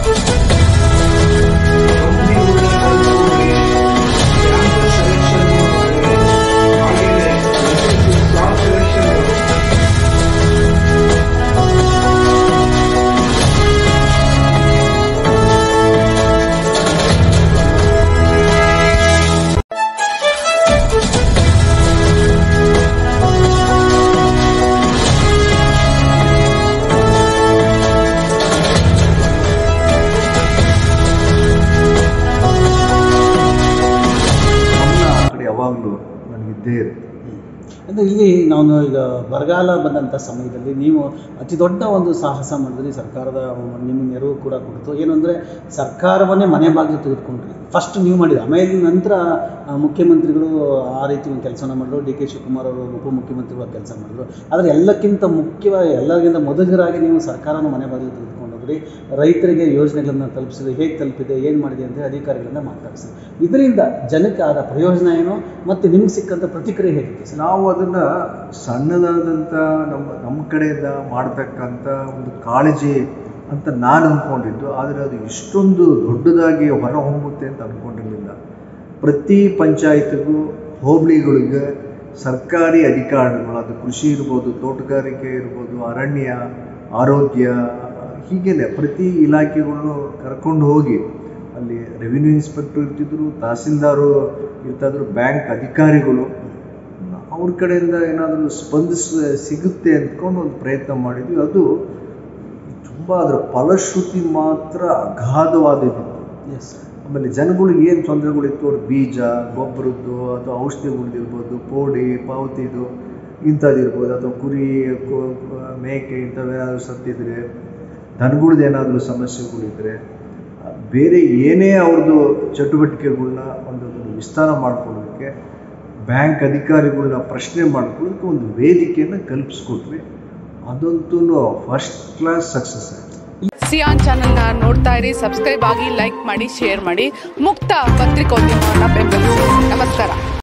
ಗಮನ ಆ ಕಡೆ ಯಾವಾಗಲೂ ನನಗಿದ್ದೇ ಇರುತ್ತೆ ಅಂದರೆ ಇಲ್ಲಿ ನಾನು ಈಗ ಬರಗಾಲ ಬಂದಂಥ ಸಮಯದಲ್ಲಿ ನೀವು ಅತಿ ದೊಡ್ಡ ಒಂದು ಸಾಹಸ ಮಾಡಿದ್ರಿ ಸರ್ಕಾರದ ನಿಮ್ಮ ನೆರವು ಕೂಡ ಕೊಡ್ತು ಏನು ಅಂದರೆ ಸರ್ಕಾರವನ್ನೇ ಮನೆ ಬಾಗಿಲು ತೆಗೆದುಕೊಂಡ್ರಿ ಫಸ್ಟ್ ನೀವು ಮಾಡಿದ್ರಿ ಆಮೇಲೆ ನಂತರ ಆ, ಮುಖ್ಯಮಂತ್ರಿಗಳು ಆ ರೀತಿ ಒಂದು ಕೆಲಸನ ಮಾಡಿದ್ರು ಡಿ ಕೆ ಶಿವಕುಮಾರ್ ಅವರು ಉಪಮುಖ್ಯಮಂತ್ರಿಗಳು ಕೆಲಸ ಮಾಡಿದ್ರು ಆದರೆ ಎಲ್ಲಕ್ಕಿಂತ ಮುಖ್ಯವಾಗಿ ಎಲ್ಲರಿಗಿಂತ ಮೊದಲಿಗರಾಗಿ ನೀವು ಸರ್ಕಾರನ ಮನೆ ಬಾಗಿಲು ತೆಗೆದುಕೊಂಡೋದ್ರಿ ರೈತರಿಗೆ ಯೋಜನೆಗಳನ್ನು ತಲುಪಿಸಿದ್ರೆ ಹೇಗೆ ತಲುಪಿದೆ ಏನು ಮಾಡಿದೆ ಅಂತ ಅಧಿಕಾರಿಗಳನ್ನ ಮಾತಾಡಿಸಿ ಇದರಿಂದ ಜನಕ್ಕೆ ಆದ ಪ್ರಯೋಜನ ಏನು ಮತ್ತು ನಿಮ್ಗೆ ಸಿಕ್ಕಂಥ ಪ್ರತಿಕ್ರಿಯೆ ಹೇಗಿತ್ತು ಸರ್ ನಾವು ಅದನ್ನ ಸಣ್ಣದಾದಂಥ ನಮ್ಮ ನಮ್ಮ ಕಡೆಯಿಂದ ಮಾಡ್ತಕ್ಕಂಥ ಒಂದು ಕಾಳಜಿ ಅಂತ ನಾನು ಅಂದ್ಕೊಂಡಿದ್ದು ಆದರೆ ಅದು ಇಷ್ಟೊಂದು ದೊಡ್ಡದಾಗಿ ಹೊರ ಹೊಮ್ಮುತ್ತೆ ಅಂತ ಅಂದ್ಕೊಂಡಿರಲಿಲ್ಲ ಪ್ರತಿ ಪಂಚಾಯತಿಗೂ ಹೋಬಳಿಗಳಿಗೆ ಸರ್ಕಾರಿ ಅಧಿಕಾರಿಗಳು ಅದು ಕೃಷಿ ಇರ್ಬೋದು ತೋಟಗಾರಿಕೆ ಇರ್ಬೋದು ಅರಣ್ಯ ಆರೋಗ್ಯ ಹೀಗೇನೆ ಪ್ರತಿ ಇಲಾಖೆಗಳನ್ನು ಕರ್ಕೊಂಡು ಹೋಗಿ ಅಲ್ಲಿ ರೆವಿನ್ಯೂ ಇನ್ಸ್ಪೆಕ್ಟರ್ ಇರ್ತಿದ್ರು ತಹಸೀಲ್ದಾರು ಇರ್ತಾಯಿದ್ರು ಬ್ಯಾಂಕ್ ಅಧಿಕಾರಿಗಳು ಅವ್ರ ಕಡೆಯಿಂದ ಏನಾದರೂ ಸ್ಪಂದಿಸ ಸಿಗುತ್ತೆ ಅಂದ್ಕೊಂಡು ಒಂದು ಪ್ರಯತ್ನ ಮಾಡಿದ್ವಿ ಅದು ತುಂಬ ಅದರ ಫಲಶ್ರುತಿ ಮಾತ್ರ ಅಗಾಧವಾದದ್ದು ಎಸ್ ಆಮೇಲೆ ಜನಗಳಿಗೆ ಏನು ತೊಂದರೆಗಳಿತ್ತು ಅವ್ರ ಬೀಜ ಗೊಬ್ಬರದ್ದು ಅಥವಾ ಔಷಧಿಗಳ್ದಿರ್ಬೋದು ಪೋಡಿ ಪಾವತಿದು ಇಂಥದ್ದು ಇರ್ಬೋದು ಅಥವಾ ಕುರಿ ಕೊ- ಮೇಕೆ ಇಂಥವೇನಾದರೂ ಸತ್ತಿದ್ರೆ ದನಗಳ್ದು ಏನಾದರೂ ಸಮಸ್ಯೆಗಳಿದ್ರೆ ಆ, ಬೇರೆ ಏನೇ ಅವ್ರದ್ದು ಚಟುವಟಿಕೆಗಳನ್ನ ಒಂದು ಒಂದು ವಿಸ್ತಾರ ಮಾಡ್ಕೊಳ್ಳೋದಕ್ಕೆ ಬ್ಯಾಂಕ್ ಅಧಿಕಾರಿಗಳನ್ನ ಪ್ರಶ್ನೆ ಮಾಡ್ಕೊಳ್ಳೋದಕ್ಕೆ ಒಂದು ವೇದಿಕೆಯನ್ನು ಕಲ್ಪಿಸ್ಕೊಟ್ವಿ ಅದಂತೂ ಫಸ್ಟ್ ಕ್ಲಾಸ್ ಸಕ್ಸಸ್ ಆಯಿತು ಸಿಯಾನ್ ಚಾನೆಲ್ನ ನೋಡ್ತಾ ಇರಿ ಸಬ್ಸ್ಕ್ರೈಬ್ ಆಗಿ ಲೈಕ್ ಮಾಡಿ ಶೇರ್ ಮಾಡಿ ಮುಕ್ತ ಪತ್ರಿಕೋದ್ಯಮವನ್ನು ಬೆಂಬಲಿಸಿ ನಮಸ್ಕಾರ